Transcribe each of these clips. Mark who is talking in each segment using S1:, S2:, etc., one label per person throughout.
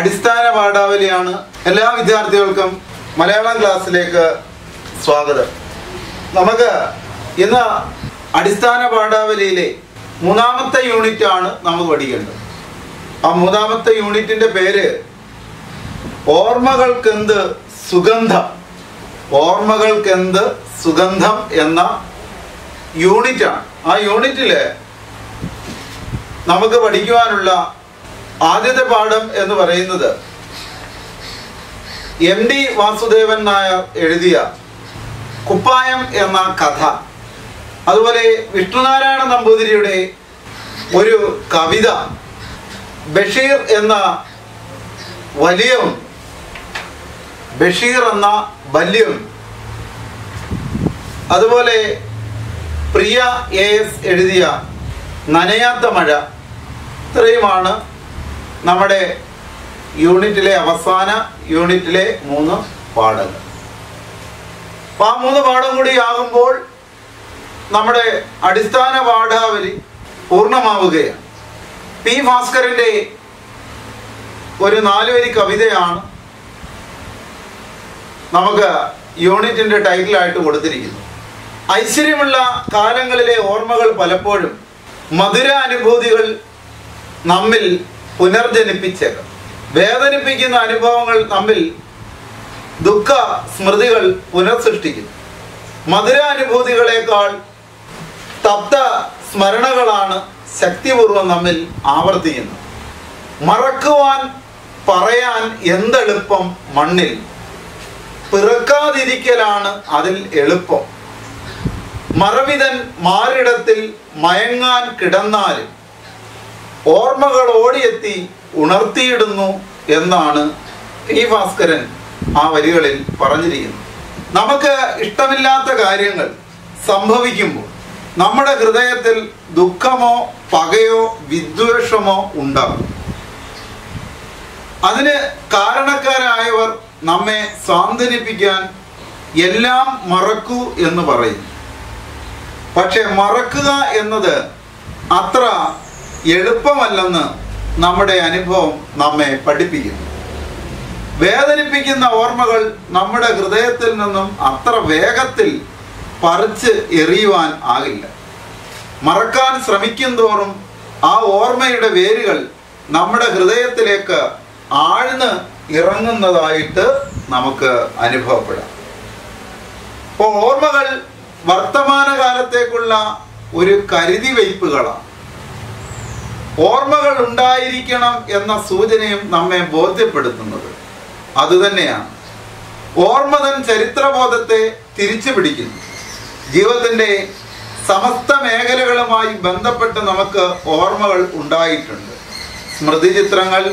S1: അടിസ്ഥാന പാഠാവലിയാണ് എല്ലാ വിദ്യാർത്ഥികൾക്കും മലയാളം ക്ലാസ്സിലേക്ക് സ്വാഗതം നമുക്ക് ഇന്ന് അടിസ്ഥാന പാഠാവലിയിലെ മൂന്നാമത്തെ യൂണിറ്റ് ആണ് നമുക്ക് പഠിക്കേണ്ടത് ആ മൂന്നാമത്തെ യൂണിറ്റിന്റെ പേര് ഓർമ്മകൾക്കെന്ത് സുഗന്ധം ഓർമ്മകൾക്കെന്ത് സുഗന്ധം എന്ന യൂണിറ്റാണ് ആ യൂണിറ്റില് നമുക്ക് പഠിക്കുവാനുള്ള ആദ്യത്തെ പാഠം എന്ന് പറയുന്നത് എം ഡി വാസുദേവൻ നായർ എഴുതിയ കുപ്പായം എന്ന കഥ അതുപോലെ വിഷ്ണുനാരായണ നമ്പൂതിരിയുടെ ഒരു കവിത ബഷീർ എന്ന വലിയവും ബഷീർ എന്ന വല്യവും അതുപോലെ പ്രിയ എ എസ് എഴുതിയ നനയാത്ത മഴ ഇത്രയുമാണ് നമ്മുടെ യൂണിറ്റിലെ അവസാന യൂണിറ്റിലെ മൂന്ന് പാഠങ്ങൾ അപ്പൊ ആ മൂന്ന് പാഠം കൂടി ആകുമ്പോൾ നമ്മുടെ അടിസ്ഥാന പാഠാവലി പൂർണ്ണമാവുകയാണ് പി ഭാസ്കരന്റെ ഒരു നാലുവരി കവിതയാണ് നമുക്ക് യൂണിറ്റിന്റെ ടൈറ്റിലായിട്ട് കൊടുത്തിരിക്കുന്നത് ഐശ്വര്യമുള്ള കാലങ്ങളിലെ ഓർമ്മകൾ പലപ്പോഴും മധുര അനുഭൂതികൾ നമ്മിൽ പുനർജനിപ്പിച്ചേക്കാം വേദനിപ്പിക്കുന്ന അനുഭവങ്ങൾ നമ്മിൽ ദുഃഖ സ്മൃതികൾ പുനർസൃഷ്ടിക്കുന്നു മധുര അനുഭൂതികളെക്കാൾ തപ്ത സ്മരണകളാണ് ശക്തിപൂർവം നമ്മിൽ ആവർത്തിക്കുന്നത് മറക്കുവാൻ പറയാൻ എന്തെളുപ്പം മണ്ണിൽ പിറക്കാതിരിക്കലാണ് അതിൽ എളുപ്പം മറവിതൻ മാറിടത്തിൽ മയങ്ങാൻ കിടന്നാലും ഓർമ്മകൾ ഓടിയെത്തി ഉണർത്തിയിടുന്നു എന്നാണ് ഈ ഭാസ്കരൻ ആ വരികളിൽ പറഞ്ഞിരിക്കുന്നത് നമുക്ക് ഇഷ്ടമില്ലാത്ത കാര്യങ്ങൾ സംഭവിക്കുമ്പോൾ നമ്മുടെ ഹൃദയത്തിൽ ദുഃഖമോ പകയോ വിദ്വേഷമോ ഉണ്ടാകും അതിന് കാരണക്കാരായവർ നമ്മെ സാന്ത്വനിപ്പിക്കാൻ എല്ലാം മറക്കൂ എന്ന് പറയുന്നു പക്ഷെ മറക്കുക എന്നത് അത്ര എളുപ്പമല്ലെന്ന് നമ്മുടെ അനുഭവം നമ്മെ പഠിപ്പിക്കുന്നു വേദനിപ്പിക്കുന്ന ഓർമ്മകൾ നമ്മുടെ ഹൃദയത്തിൽ നിന്നും അത്ര വേഗത്തിൽ പറിച്ച് എറിയുവാൻ ആകില്ല മറക്കാൻ ശ്രമിക്കും തോറും ആ ഓർമ്മയുടെ വേരുകൾ നമ്മുടെ ഹൃദയത്തിലേക്ക് ആഴ്ന്ന് ഇറങ്ങുന്നതായിട്ട് നമുക്ക് അനുഭവപ്പെടാം അപ്പോൾ ഓർമ്മകൾ വർത്തമാനകാലത്തേക്കുള്ള ഒരു കരുതി വയ്പ്പുകളാണ് ഓർമ്മകൾ ഉണ്ടായിരിക്കണം എന്ന സൂചനയും നമ്മെ ബോധ്യപ്പെടുത്തുന്നത് അതുതന്നെയാണ് ഓർമ്മതൻ ചരിത്രബോധത്തെ തിരിച്ചു പിടിക്കുന്നു ജീവിതത്തിന്റെ സമസ്ത മേഖലകളുമായി ബന്ധപ്പെട്ട് നമുക്ക് ഓർമ്മകൾ ഉണ്ടായിട്ടുണ്ട് സ്മൃതിചിത്രങ്ങൾ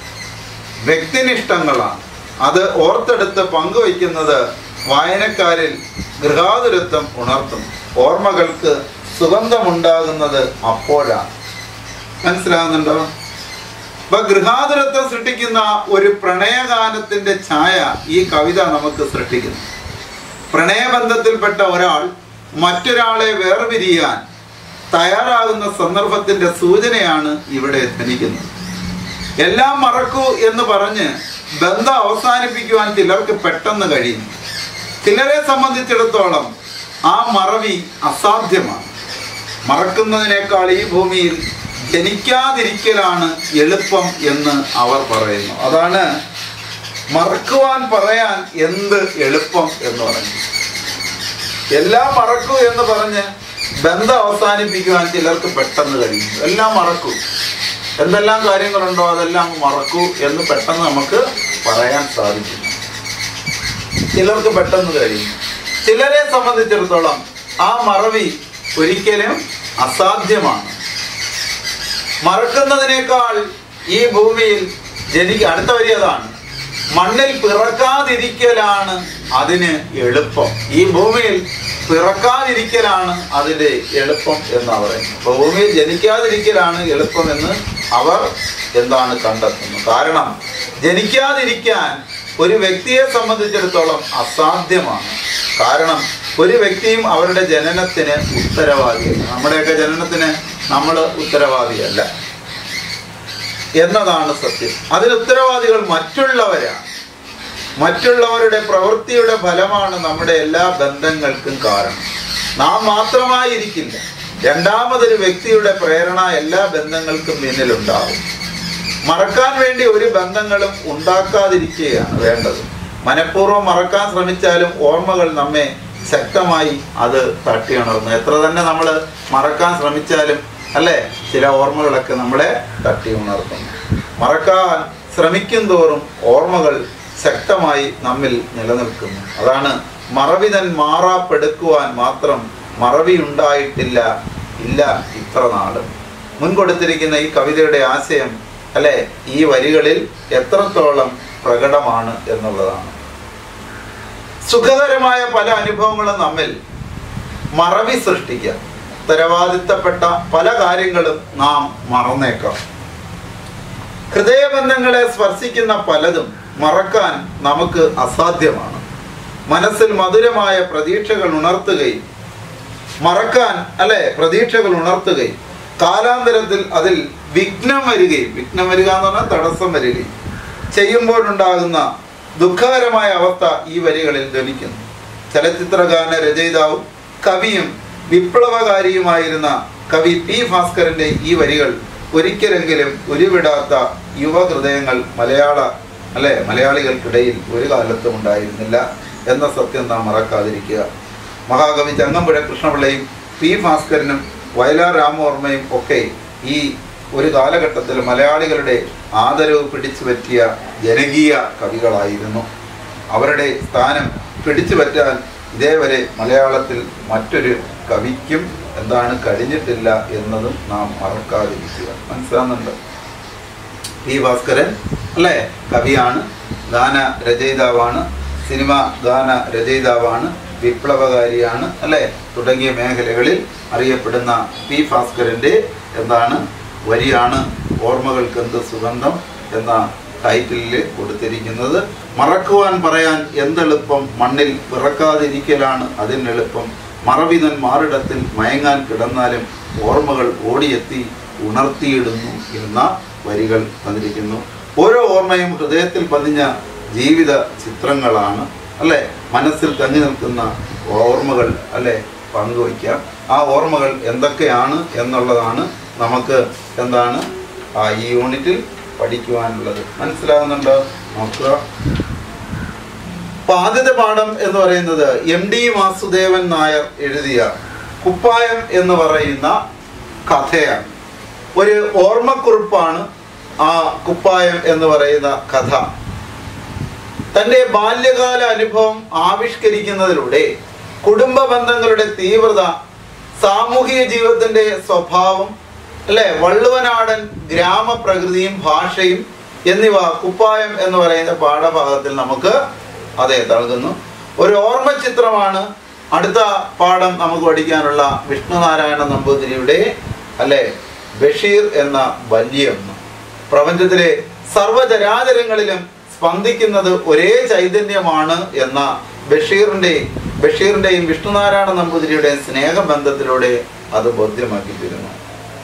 S1: വ്യക്തിനിഷ്ഠങ്ങളാണ് അത് ഓർത്തെടുത്ത് പങ്കുവയ്ക്കുന്നത് വായനക്കാരിൽ ഗൃഹാതുരത്വം ഉണർത്തും ഓർമ്മകൾക്ക് സുഗന്ധമുണ്ടാകുന്നത് അപ്പോഴാണ് മനസ്സിലാകുന്നുണ്ടോ അപ്പൊ ഗൃഹാതുരത്വം സൃഷ്ടിക്കുന്ന ഒരു പ്രണയഗാനത്തിന്റെ ഛായ ഈ കവിത നമുക്ക് സൃഷ്ടിക്കുന്നു പ്രണയബന്ധത്തിൽപ്പെട്ട ഒരാൾ മറ്റൊരാളെ വേർപിരിയാൻ തയ്യാറാകുന്ന സന്ദർഭത്തിന്റെ സൂചനയാണ് ഇവിടെ ധനിക്കുന്നത് എല്ലാം മറക്കൂ എന്ന് പറഞ്ഞ് ബന്ധം അവസാനിപ്പിക്കുവാൻ ചിലർക്ക് പെട്ടെന്ന് കഴിയും ചിലരെ സംബന്ധിച്ചിടത്തോളം ആ മറവി അസാധ്യമാണ് മറക്കുന്നതിനേക്കാൾ ഈ ഭൂമിയിൽ ജനിക്കാതിരിക്കലാണ് എളുപ്പം എന്ന് അവർ പറയുന്നു അതാണ് മറക്കുവാൻ പറയാൻ എന്ത് എളുപ്പം എന്ന് പറഞ്ഞു എല്ലാം മറക്കൂ എന്ന് പറഞ്ഞ് ബന്ധം അവസാനിപ്പിക്കുവാൻ ചിലർക്ക് പെട്ടെന്ന് കഴിയും എല്ലാം മറക്കൂ എന്തെല്ലാം കാര്യങ്ങളുണ്ടോ അതെല്ലാം മറക്കൂ എന്ന് പെട്ടെന്ന് നമുക്ക് പറയാൻ സാധിക്കും ചിലർക്ക് പെട്ടെന്ന് കഴിയും ചിലരെ സംബന്ധിച്ചിടത്തോളം ആ മറവി ഒരിക്കലും അസാധ്യമാണ് മറക്കുന്നതിനേക്കാൾ ഈ ഭൂമിയിൽ ജനിക്ക അടുത്ത വരി അതാണ് മണ്ണിൽ പിറക്കാതിരിക്കലാണ് അതിന് എളുപ്പം ഈ ഭൂമിയിൽ പിറക്കാതിരിക്കലാണ് അതിന്റെ എളുപ്പം എന്ന് പറയുന്നത് അപ്പൊ ഭൂമിയിൽ ജനിക്കാതിരിക്കലാണ് എളുപ്പം എന്ന് അവർ എന്താണ് കണ്ടെത്തുന്നത് കാരണം ജനിക്കാതിരിക്കാൻ ഒരു വ്യക്തിയെ സംബന്ധിച്ചിടത്തോളം അസാധ്യമാണ് കാരണം ഒരു വ്യക്തിയും അവരുടെ ജനനത്തിന് ഉത്തരവാദിയല്ല നമ്മുടെയൊക്കെ ജനനത്തിന് നമ്മൾ ഉത്തരവാദിയല്ല എന്നതാണ് സത്യം അതിന് ഉത്തരവാദികൾ മറ്റുള്ളവരാണ് മറ്റുള്ളവരുടെ പ്രവൃത്തിയുടെ ഫലമാണ് നമ്മുടെ എല്ലാ ബന്ധങ്ങൾക്കും കാരണം നാം മാത്രമായിരിക്കില്ല രണ്ടാമതൊരു വ്യക്തിയുടെ പ്രേരണ എല്ലാ ബന്ധങ്ങൾക്കും പിന്നിലുണ്ടാവും മറക്കാൻ വേണ്ടി ഒരു ബന്ധങ്ങളും ഉണ്ടാക്കാതിരിക്കുകയാണ് വേണ്ടത് മനഃപൂർവ്വം മറക്കാൻ ശ്രമിച്ചാലും ഓർമ്മകൾ നമ്മെ ശക്തമായി അത് തട്ടിയുണർന്നു എത്ര തന്നെ നമ്മൾ മറക്കാൻ ശ്രമിച്ചാലും അല്ലേ ചില ഓർമ്മകളൊക്കെ നമ്മളെ തട്ടി ഉണർത്തുന്നു മറക്കാൻ ശ്രമിക്കും തോറും ഓർമ്മകൾ ശക്തമായി നമ്മിൽ നിലനിൽക്കുന്നു അതാണ് മറവിതൻ മാറാപ്പെടുക്കുവാൻ മാത്രം മറവി ഉണ്ടായിട്ടില്ല ഇല്ല ഇത്ര നാളും മുൻകൊടുത്തിരിക്കുന്ന ഈ കവിതയുടെ ആശയം അല്ലെ ഈ വരികളിൽ എത്രത്തോളം പ്രകടമാണ് എന്നുള്ളതാണ് സുഖകരമായ പല അനുഭവങ്ങളും നമ്മിൽ മറവി സൃഷ്ടിക്കാം ഉത്തരവാദിത്തപ്പെട്ട പല കാര്യങ്ങളും നാം മറന്നേക്കാം ഹൃദയബന്ധങ്ങളെ സ്പർശിക്കുന്ന പലതും മറക്കാൻ നമുക്ക് അസാധ്യമാണ് മനസ്സിൽ മധുരമായ പ്രതീക്ഷകൾ ഉണർത്തുകയും മറക്കാൻ അല്ലെ പ്രതീക്ഷകൾ ഉണർത്തുകയും കാലാന്തരത്തിൽ അതിൽ വിഘ്നം വരികയും വിഘ്നം വരിക എന്ന് പറഞ്ഞാൽ തടസ്സം വരികയും ചെയ്യുമ്പോഴുണ്ടാകുന്ന ദുഃഖകരമായ അവസ്ഥ ഈ വരികളിൽ ധനിക്കുന്നു ചലച്ചിത്രഗാന രചയിതാവും കവിയും വിപ്ലവകാരിയുമായിരുന്ന കവി പി ഭാസ്കരന്റെ ഈ വരികൾ ഒരിക്കലെങ്കിലും ഉരുവിടാത്ത യുവഹൃദയങ്ങൾ മലയാള അല്ലെ മലയാളികൾക്കിടയിൽ ഒരു കാലത്തും ഉണ്ടായിരുന്നില്ല എന്ന സത്യം നാം മറക്കാതിരിക്കുക മഹാകവി ചങ്ങമ്പുഴ കൃഷ്ണപിള്ളയും പി ഭാസ്കരനും വയലാർ രാമവർമ്മയും ഒക്കെ ഈ ഒരു കാലഘട്ടത്തിൽ മലയാളികളുടെ ആദരവ് പിടിച്ചു പറ്റിയ ജനകീയ കവികളായിരുന്നു അവരുടെ സ്ഥാനം പിടിച്ചു പറ്റാൻ ഇതേവരെ മലയാളത്തിൽ മറ്റൊരു കവിക്കും എന്താണ് കഴിഞ്ഞിട്ടില്ല എന്നതും നാം മറക്കാതിരിക്കുക മനസ്സിലാകുന്നുണ്ട് പി ഭാസ്കരൻ അല്ലേ കവിയാണ് ഗാന രചയിതാവാണ് സിനിമ ഗാന രചയിതാവാണ് വിപ്ലവകാരിയാണ് അല്ലേ തുടങ്ങിയ മേഖലകളിൽ അറിയപ്പെടുന്ന പി ഭാസ്കരൻ്റെ എന്താണ് വരിയാണ് ഓർമ്മകൾക്കെന്ത് സുഗന്ധം എന്ന ടൈറ്റിലിൽ കൊടുത്തിരിക്കുന്നത് മറക്കുവാൻ പറയാൻ എന്തെളുപ്പം മണ്ണിൽ പിറക്കാതിരിക്കലാണ് അതിനെളുപ്പം മറവിതൻ മാറിടത്തിൽ മയങ്ങാൻ കിടന്നാലും ഓർമ്മകൾ ഓടിയെത്തി ഉണർത്തിയിടുന്നു എന്ന വരികൾ തന്നിരിക്കുന്നു ഓരോ ഓർമ്മയും ഹൃദയത്തിൽ പതിഞ്ഞ ജീവിത ചിത്രങ്ങളാണ് അല്ലെ മനസ്സിൽ തങ്ങി നിൽക്കുന്ന ഓർമ്മകൾ അല്ലെ പങ്കുവയ്ക്കാം ആ ഓർമ്മകൾ എന്തൊക്കെയാണ് എന്നുള്ളതാണ് നമുക്ക് എന്താണ് ആ ഈ യൂണിറ്റിൽ പഠിക്കുവാനുള്ളത് മനസ്സിലാകുന്നുണ്ടോ നോക്കുക അപ്പൊ ആദ്യത്തെ പാഠം എന്ന് പറയുന്നത് എം ഡി വാസുദേവൻ നായർ എഴുതിയ കുപ്പായം എന്ന് പറയുന്ന കഥയാണ് ഒരു ഓർമ്മക്കുറിപ്പാണ് ആ കുപ്പായം എന്ന് പറയുന്ന കഥ തന്റെ ബാല്യകാല അനുഭവം ആവിഷ്കരിക്കുന്നതിലൂടെ കുടുംബ ബന്ധങ്ങളുടെ തീവ്രത സാമൂഹിക ജീവിതത്തിന്റെ സ്വഭാവം അല്ലെ വള്ളുവനാടൻ ഗ്രാമപ്രകൃതിയും ഭാഷയും എന്നിവ കുപ്പായം എന്ന് പറയുന്ന പാഠഭാഗത്തിൽ നമുക്ക് അതെ നൽകുന്നു ഒരു ഓർമ്മ ചിത്രമാണ് അടുത്ത പാഠം നമുക്ക് പഠിക്കാനുള്ള വിഷ്ണുനാരായണ നമ്പൂതിരിയുടെ അല്ലെ ബഷീർ എന്ന വല്യമ്മ പ്രപഞ്ചത്തിലെ സർവചരാചരങ്ങളിലും സ്പന്ദിക്കുന്നത് ഒരേ ചൈതന്യമാണ് എന്ന ബഷീറിന്റെ ബഷീറിന്റെയും വിഷ്ണുനാരായണ നമ്പൂതിരിയുടെയും സ്നേഹബന്ധത്തിലൂടെ അത് ബോധ്യമാക്കി തരുന്നു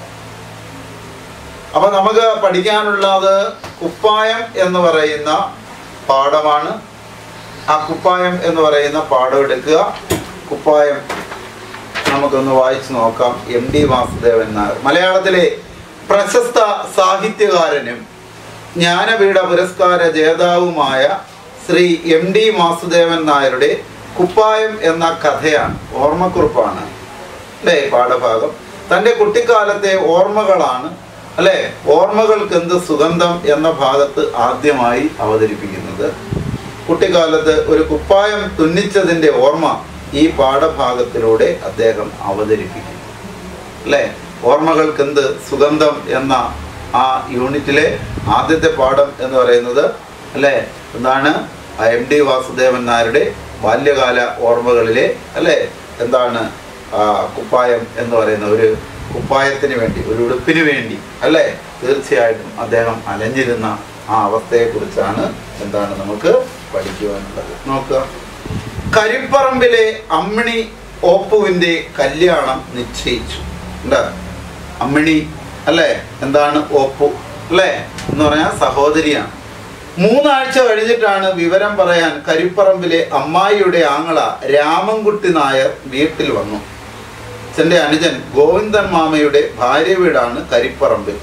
S1: അപ്പൊ നമുക്ക് പഠിക്കാനുള്ളത് കുപ്പായം എന്ന് പറയുന്ന പാഠമാണ് ആ കുപ്പായം എന്ന് പറയുന്ന പാഠം എടുക്കുക കുപ്പായം നമുക്കൊന്ന് വായിച്ചു നോക്കാം എം ഡി വാസുദേവൻ നായർ മലയാളത്തിലെ പ്രശസ്ത സാഹിത്യകാരനും ജ്ഞാനപീഠ പുരസ്കാര ജേതാവുമായ ശ്രീ എം ഡി വാസുദേവൻ നായരുടെ കുപ്പായം എന്ന കഥയാണ് ഓർമ്മക്കുറിപ്പാണ് അല്ലേ പാഠഭാഗം തൻ്റെ കുട്ടിക്കാലത്തെ ഓർമ്മകളാണ് അല്ലെ ഓർമ്മകൾക്ക് എന്ത് സുഗന്ധം എന്ന ഭാഗത്ത് ആദ്യമായി അവതരിപ്പിക്കുന്നത് കുട്ടിക്കാലത്ത് ഒരു കുപ്പായം തുന്നിച്ചതിൻ്റെ ഓർമ്മ ഈ പാഠഭാഗത്തിലൂടെ അദ്ദേഹം അവതരിപ്പിക്കുന്നു അല്ലേ ഓർമ്മകൾക്ക് എന്ത് സുഗന്ധം എന്ന ആ യൂണിറ്റിലെ ആദ്യത്തെ പാഠം എന്ന് പറയുന്നത് അല്ലേ എന്താണ് എം ഡി വാസുദേവൻ നായരുടെ ബാല്യകാല ഓർമ്മകളിലെ അല്ലേ എന്താണ് ആ, കുപ്പായം എന്ന് പറയുന്ന ഒരു കുപ്പായത്തിന് വേണ്ടി ഒരു ഉടുപ്പിന് വേണ്ടി അല്ലേ തീർച്ചയായിട്ടും അദ്ദേഹം അലഞ്ഞിരുന്ന ആ അവസ്ഥയെക്കുറിച്ചാണ് എന്താണ് നമുക്ക് പഠിക്കുവാനുള്ളത് നോക്കുക കരിപ്പറമ്പിലെ അമ്മിണി ഓപ്പുവിൻ്റെ കല്യാണം നിശ്ചയിച്ചു എന്താ അമ്മിണി അല്ലേ എന്താണ് ഓപ്പു അല്ലേ എന്ന് പറഞ്ഞാൽ സഹോദരിയാണ് മൂന്നാഴ്ച കഴിഞ്ഞിട്ടാണ് വിവരം പറയാൻ കരിപ്പറമ്പിലെ അമ്മായിയുടെ ആങ്ങള രാമൻകുട്ടി നായർ വീട്ടിൽ വന്നു അച്ഛൻ്റെ അനുജൻ ഗോവിന്ദൻ മാമയുടെ ഭാര്യ വീടാണ് കരിപ്പറമ്പിൽ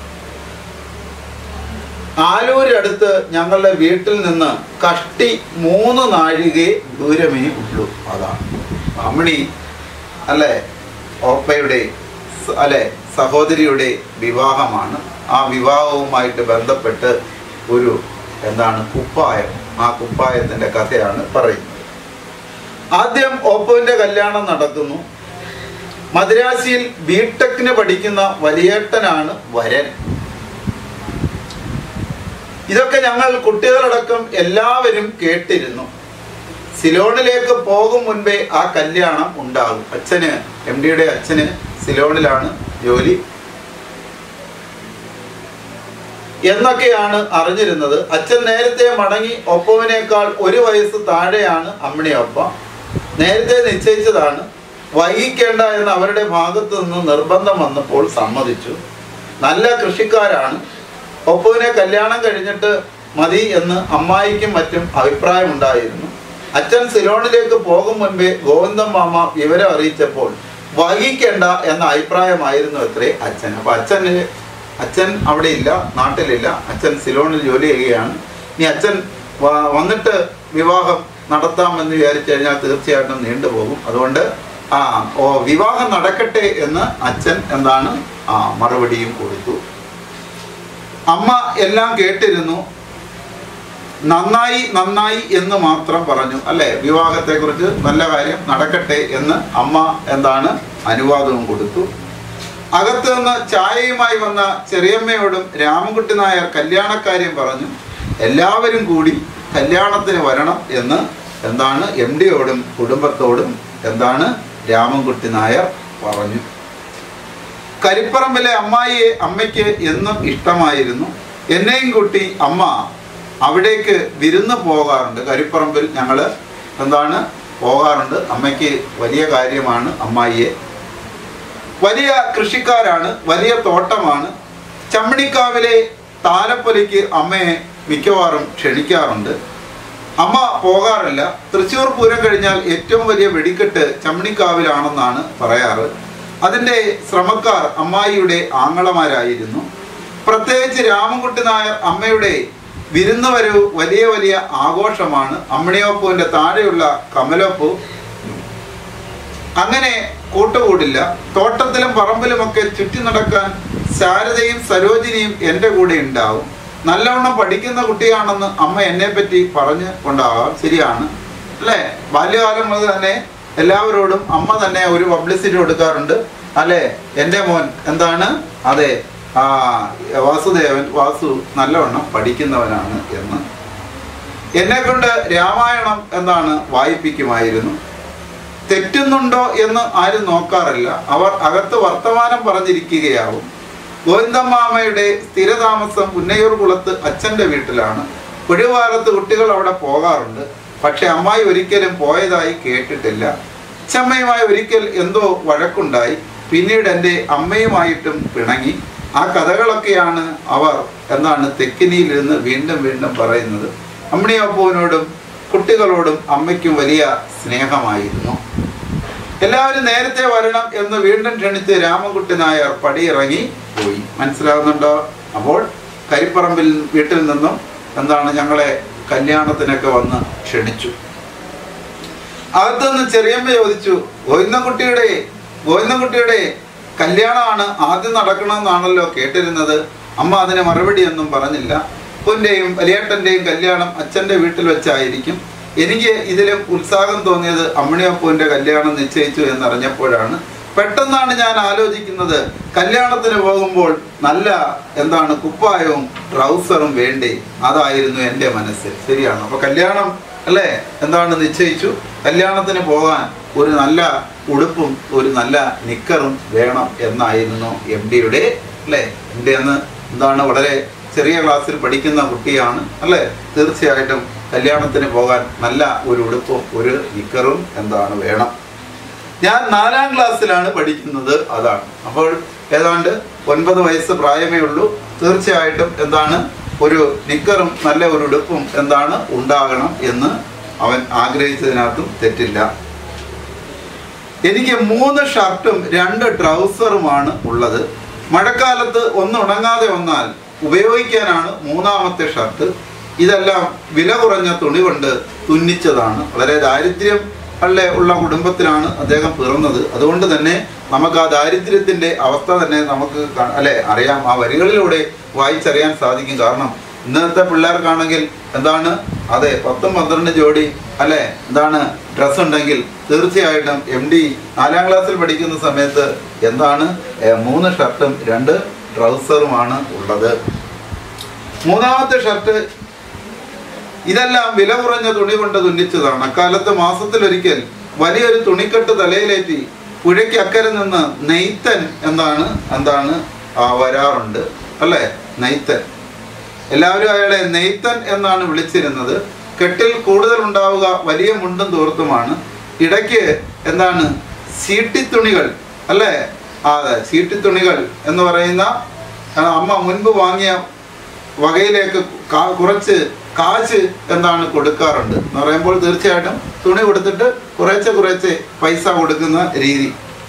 S1: ആലൂരടുത്ത് ഞങ്ങളുടെ വീട്ടിൽ നിന്ന് കഷ്ടി മൂന്ന് നാഴികയെ ദൂരമേ ഉള്ളൂ അതാണ് അമ്മിണി അല്ലെ ഓപ്പയുടെ സ- അല്ലെ സഹോദരിയുടെ വിവാഹമാണ് ആ വിവാഹവുമായിട്ട് ബന്ധപ്പെട്ട് ഒരു എന്താണ് കുപ്പായം ആ കുപ്പായത്തിന്റെ കഥയാണ് പറയുന്നത് ആദ്യം ഓപ്പോന്റെ കല്യാണം നടക്കുന്നു മദ്രാസിയിൽ ബിടെക്കിന് പഠിക്കുന്ന വലിയേട്ടനാണ് വരൻ ഇതൊക്കെ ഞങ്ങൾ കുട്ടികളടക്കം എല്ലാവരും കേട്ടിരുന്നു സിലോണിലേക്ക് പോകും മുൻപേ ആ കല്യാണം ഉണ്ടാകും അച്ഛന് എം ഡിയുടെ അച്ഛന് സിലോണിലാണ് ജോലി എന്നൊക്കെയാണ് അറിഞ്ഞിരുന്നത് അച്ഛൻ നേരത്തെ മടങ്ങി ഒപ്പവിനേക്കാൾ ഒരു വയസ്സ് താഴെയാണ് അമ്മിണിയൊപ്പ നേരത്തെ നിശ്ചയിച്ചതാണ് വൈകിക്കേണ്ട എന്ന് അവരുടെ ഭാഗത്തു നിന്ന് നിർബന്ധം വന്നപ്പോൾ സമ്മതിച്ചു നല്ല കൃഷിക്കാരാണ് ഒപ്പുവിനെ കല്യാണം കഴിഞ്ഞിട്ട് മതി എന്ന് അമ്മായിക്കും മറ്റും അഭിപ്രായമുണ്ടായിരുന്നു അച്ഛൻ സിലോണിലേക്ക് പോകും മുൻപേ ഗോവിന്ദൻ മാമ വിവരം അറിയിച്ചപ്പോൾ വൈകിക്കേണ്ട എന്ന അഭിപ്രായമായിരുന്നു അത്രേ അച്ഛൻ അപ്പൊ അച്ഛന് അച്ഛൻ അവിടെ ഇല്ല നാട്ടിലില്ല അച്ഛൻ സിലോണിൽ ജോലി ചെയ്യുകയാണ് ഇനി അച്ഛൻ വ- വന്നിട്ട് വിവാഹം നടത്താമെന്ന് വിചാരിച്ചു കഴിഞ്ഞാൽ തീർച്ചയായിട്ടും നീണ്ടുപോകും അതുകൊണ്ട് ആ ഓ വിവാഹം നടക്കട്ടെ എന്ന് അച്ഛൻ എന്താണ് ആ മറുപടിയും കൊടുത്തു അമ്മ എല്ലാം കേട്ടിരുന്നു നന്നായി നന്നായി എന്ന് മാത്രം പറഞ്ഞു അല്ലെ വിവാഹത്തെക്കുറിച്ച് നല്ല കാര്യം നടക്കട്ടെ എന്ന് അമ്മ എന്താണ് അനുവാദവും കൊടുത്തു അകത്ത് നിന്ന് ചായയുമായി വന്ന ചെറിയമ്മയോടും രാമൻകുട്ടി നായർ കല്യാണക്കാര്യം പറഞ്ഞു എല്ലാവരും കൂടി കല്യാണത്തിന് വരണം എന്ന് എന്താണ് എം ഡിയോടും കുടുംബത്തോടും എന്താണ് രാമൻകുട്ടി നായർ പറഞ്ഞു കരിപ്പറമ്പിലെ അമ്മായിയെ അമ്മയ്ക്ക് എന്നും ഇഷ്ടമായിരുന്നു എന്നെയും കൂട്ടി അമ്മ അവിടേക്ക് വിരുന്ന് പോകാറുണ്ട് കരിപ്പറമ്പിൽ ഞങ്ങൾ എന്താണ് പോകാറുണ്ട് അമ്മയ്ക്ക് വലിയ കാര്യമാണ് അമ്മായിയെ വലിയ കൃഷിക്കാരാണ് വലിയ തോട്ടമാണ് ചമ്മണിക്കാവിലെ താലപ്പൊലിക്ക് അമ്മയെ മിക്കവാറും ക്ഷണിക്കാറുണ്ട് അമ്മ പോകാറില്ല തൃശ്ശൂർ പൂരം കഴിഞ്ഞാൽ ഏറ്റവും വലിയ വെടിക്കെട്ട് ചമ്മണിക്കാവിലാണെന്നാണ് പറയാറ് അതിൻ്റെ ശ്രമക്കാർ അമ്മായിയുടെ ആങ്ങളമാരായിരുന്നു പ്രത്യേകിച്ച് രാമൻകുട്ടി നായർ അമ്മയുടെ വിരുന്ന് വരവ് വലിയ വലിയ ആഘോഷമാണ് അമ്മിണിയോപ്പുവിൻ്റെ താഴെയുള്ള കമലോപ്പു അങ്ങനെ കൂട്ടുകൂടില്ല തോട്ടത്തിലും പറമ്പിലുമൊക്കെ ചുറ്റി നടക്കാൻ ശാരദയും സരോജിനിയും എൻ്റെ കൂടെ ഉണ്ടാവും നല്ലവണ്ണം പഠിക്കുന്ന കുട്ടിയാണെന്ന് അമ്മ എന്നെ പറ്റി പറഞ്ഞ് കൊണ്ടാവാം ശരിയാണ് അല്ലേ ബാല്യകാലം മുതൽ തന്നെ എല്ലാവരോടും അമ്മ തന്നെ ഒരു പബ്ലിസിറ്റി കൊടുക്കാറുണ്ട് അല്ലേ എൻ്റെ മോൻ എന്താണ് അതെ ആ വാസുദേവൻ വാസു നല്ലവണ്ണം പഠിക്കുന്നവനാണ് എന്ന് എന്നെ കൊണ്ട് രാമായണം എന്താണ് വായിപ്പിക്കുമായിരുന്നു തെറ്റുന്നുണ്ടോ എന്ന് ആരും നോക്കാറില്ല അവർ അകത്ത് വർത്തമാനം പറഞ്ഞിരിക്കുകയാവും ഗോവിന്ദമ്മാമയുടെ സ്ഥിരതാമസം പുന്നയൂർ കുളത്ത് അച്ഛൻ്റെ വീട്ടിലാണ് ഒഴിവാരത്ത് കുട്ടികൾ അവിടെ പോകാറുണ്ട് പക്ഷെ അമ്മായി ഒരിക്കലും പോയതായി കേട്ടിട്ടില്ല അച്ഛമ്മയുമായി ഒരിക്കൽ എന്തോ വഴക്കുണ്ടായി പിന്നീട് എൻ്റെ അമ്മയുമായിട്ടും പിണങ്ങി ആ കഥകളൊക്കെയാണ് അവർ എന്താണ് തെക്കിനിയിലിരുന്ന് വീണ്ടും വീണ്ടും പറയുന്നത് അമ്മിണിയപ്പൂവിനോടും കുട്ടികളോടും അമ്മയ്ക്കും വലിയ സ്നേഹമായിരുന്നു എല്ലാവരും നേരത്തെ വരണം എന്ന് വീണ്ടും ക്ഷണിച്ച് രാമൻകുട്ടി നായർ പടിയിറങ്ങി പോയി മനസ്സിലാകുന്നുണ്ടോ അപ്പോൾ കരിപ്പറമ്പിൽ വീട്ടിൽ നിന്നും എന്താണ് ഞങ്ങളെ കല്യാണത്തിനൊക്കെ വന്ന് ക്ഷണിച്ചു അകത്തുനിന്ന് ചെറിയമ്മ ചോദിച്ചു ഗോവിന്ദൻകുട്ടിയുടെ ഗോവിന്ദൻകുട്ടിയുടെ കല്യാണമാണ് ആദ്യം നടക്കണമെന്നാണല്ലോ കേട്ടിരുന്നത് അമ്മ അതിന് മറുപടിയൊന്നും പറഞ്ഞില്ല ഉപ്പൻ്റെയും വലിയേട്ടൻ്റെയും കല്യാണം അച്ഛൻ്റെ വീട്ടിൽ വെച്ചായിരിക്കും എനിക്ക് ഇതിലും ഉത്സാഹം തോന്നിയത് അമ്മിണിയപ്പൂവിൻ്റെ കല്യാണം നിശ്ചയിച്ചു എന്നറിഞ്ഞപ്പോഴാണ് പെട്ടെന്നാണ് ഞാൻ ആലോചിക്കുന്നത് കല്യാണത്തിന് പോകുമ്പോൾ നല്ല എന്താണ് കുപ്പായവും ട്രൗസറും വേണ്ടേ അതായിരുന്നു എൻ്റെ മനസ്സിൽ ശരിയാണ് അപ്പൊ കല്യാണം അല്ലേ എന്താണ് നിശ്ചയിച്ചു കല്യാണത്തിന് പോകാൻ ഒരു നല്ല ഉടുപ്പും ഒരു നല്ല നിക്കറും വേണം എന്നായിരുന്നു എം ഡിയുടെ അല്ലേ എം ഡി എന്ന് എന്താണ് വളരെ ചെറിയ ക്ലാസ്സിൽ പഠിക്കുന്ന കുട്ടിയാണ് അല്ലേ തീർച്ചയായിട്ടും കല്യാണത്തിന് പോകാൻ നല്ല ഒരു ഉടുപ്പും ഒരു നിക്കറും എന്താണ് വേണം ഞാൻ നാലാം ക്ലാസ്സിലാണ് പഠിക്കുന്നത് അതാണ് അപ്പോൾ ഏതാണ്ട് ഒൻപത് വയസ്സ് പ്രായമേ ഉള്ളൂ തീർച്ചയായിട്ടും എന്താണ് ഒരു നിക്കറും നല്ല ഒരു ഉടുപ്പും എന്താണ് ഉണ്ടാകണം എന്ന് അവൻ ആഗ്രഹിച്ചതിനകത്തും തെറ്റില്ല എനിക്ക് മൂന്ന് ഷർട്ടും രണ്ട് ട്രൗസറുമാണ് ഉള്ളത് മഴക്കാലത്ത് ഒന്ന് ഉണങ്ങാതെ വന്നാൽ ഉപയോഗിക്കാനാണ് മൂന്നാമത്തെ ഷർട്ട് ഇതെല്ലാം വില കുറഞ്ഞ തുണി കൊണ്ട് തുന്നിച്ചതാണ് വളരെ ദാരിദ്ര്യം അല്ലെ ഉള്ള കുടുംബത്തിലാണ് അദ്ദേഹം പിറന്നത് അതുകൊണ്ട് തന്നെ നമുക്ക് ആ ദാരിദ്ര്യത്തിന്റെ അവസ്ഥ തന്നെ നമുക്ക് കാ- അല്ലെ അറിയാം ആ വരികളിലൂടെ വായിച്ചറിയാൻ സാധിക്കും കാരണം ഇന്നത്തെ പിള്ളേർക്കാണെങ്കിൽ എന്താണ് അതെ പത്തും പന്ത്രണ്ട് ജോഡി അല്ലെ എന്താണ് ഡ്രസ് ഉണ്ടെങ്കിൽ തീർച്ചയായിട്ടും എം ഡി നാലാം ക്ലാസ്സിൽ പഠിക്കുന്ന സമയത്ത് എന്താണ് ഏ, മൂന്ന് ഷർട്ടും രണ്ട് ട്രൗസറുമാണ് ഉള്ളത് മൂന്നാമത്തെ ഷർട്ട് ഇതെല്ലാം വില കുറഞ്ഞ തുണി കൊണ്ട് തുന്നിച്ചതാണ് അക്കാലത്ത് മാസത്തിലൊരിക്കൽ വലിയൊരു തുണിക്കെട്ട് തലയിലേറ്റി പുഴയ്ക്ക് അക്കരെ നിന്ന് നെയ്ത്തൻ എന്താണ് എന്താണ് ആ, വരാറുണ്ട് അല്ലേ നെയ്ത്തൻ എല്ലാവരും അയാളെ നെയ്ത്തൻ എന്നാണ് വിളിച്ചിരുന്നത് കെട്ടിൽ കൂടുതൽ ഉണ്ടാവുക വലിയ മുണ്ടും തോർത്തുമാണ് ഇടയ്ക്ക് എന്താണ് സീട്ടിത്തുണികൾ അല്ലേ ആ, അതെ സീട്ടിത്തുണികൾ എന്ന് പറയുന്ന ആ, അമ്മ മുൻപ് വാങ്ങിയ വകയിലേക്ക് കാ- കുറച്ച് കാശ് എന്താണ് കൊടുക്കാറുണ്ട് എന്ന് പറയുമ്പോൾ തീർച്ചയായിട്ടും തുണി കൊടുത്തിട്ട് കുറേശ്ശെ കുറേശ്ശെ പൈസ കൊടുക്കുന്ന രീതി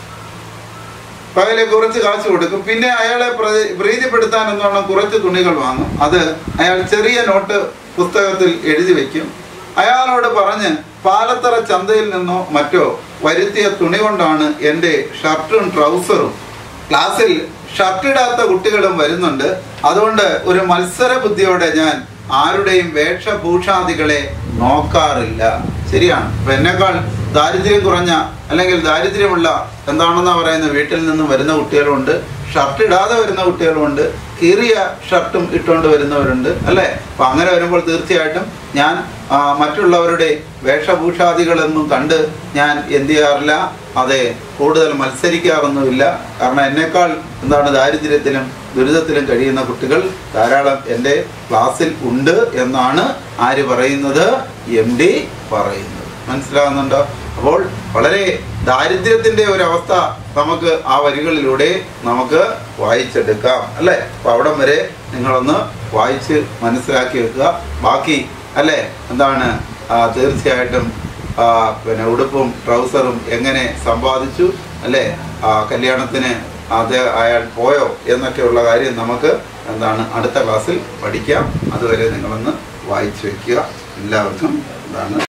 S1: അപ്പൊ അതിലേക്ക് കുറച്ച് കാശ് കൊടുക്കും പിന്നെ അയാളെ പ്രതി- പ്രീതിപ്പെടുത്താൻ എന്നോണം കുറച്ച് തുണികൾ വാങ്ങും അത് അയാൾ ചെറിയ നോട്ട് പുസ്തകത്തിൽ എഴുതി വെക്കും അയാളോട് പറഞ്ഞ് പാലത്തറ ചന്തയിൽ നിന്നോ മറ്റോ വരുത്തിയ തുണി കൊണ്ടാണ് എൻ്റെ ഷർട്ടും ട്രൗസറും ക്ലാസ്സിൽ ഷർട്ടിടാത്ത കുട്ടികളും വരുന്നുണ്ട് അതുകൊണ്ട് ഒരു മത്സര ബുദ്ധിയോടെ ഞാൻ ആരുടെയും വേഷഭൂഷാദികളെ നോക്കാറില്ല ശരിയാണ് അപ്പൊ എന്നെക്കാൾ ദാരിദ്ര്യം കുറഞ്ഞ അല്ലെങ്കിൽ ദാരിദ്ര്യമുള്ള എന്താണെന്നാ പറയുന്ന വീട്ടിൽ നിന്നും വരുന്ന കുട്ടികളുണ്ട് ഷർട്ട് ഇടാതെ വരുന്ന കുട്ടികളുമുണ്ട് കീറിയ ഷർട്ടും ഇട്ടുകൊണ്ട് വരുന്നവരുണ്ട് അല്ലേ അപ്പൊ അങ്ങനെ വരുമ്പോൾ തീർച്ചയായിട്ടും ഞാൻ ആ, മറ്റുള്ളവരുടെ വേഷഭൂഷാദികളൊന്നും കണ്ട് ഞാൻ എന്ത് ചെയ്യാറില്ല അതെ കൂടുതൽ മത്സരിക്കാറൊന്നുമില്ല കാരണം എന്നെക്കാൾ എന്താണ് ദാരിദ്ര്യത്തിലും ദുരിതത്തിലും കഴിയുന്ന കുട്ടികൾ ധാരാളം എൻ്റെ ക്ലാസ്സിൽ ഉണ്ട് എന്നാണ് ആര് പറയുന്നത് എം ഡി പറയുന്നത് മനസ്സിലാകുന്നുണ്ടോ അപ്പോൾ വളരെ ദാരിദ്ര്യത്തിന്റെ ഒരു അവസ്ഥ നമുക്ക് ആ വരികളിലൂടെ നമുക്ക് വായിച്ചെടുക്കാം അല്ലേ അപ്പൊ അവിടം വരെ നിങ്ങളൊന്ന് വായിച്ച് മനസ്സിലാക്കി വെക്കുക ബാക്കി അല്ലേ എന്താണ് ആ, തീർച്ചയായിട്ടും ആ, പിന്നെ ഉടുപ്പും ട്രൗസറും എങ്ങനെ സമ്പാദിച്ചു അല്ലേ ആ, കല്യാണത്തിന് അത് അയാൾ പോയോ എന്നൊക്കെയുള്ള കാര്യം നമുക്ക് എന്താണ് അടുത്ത ക്ലാസ്സിൽ പഠിക്കാം അതുവരെ നിങ്ങളൊന്ന് വായിച്ചു വെക്കുക എല്ലാവർക്കും എന്താണ്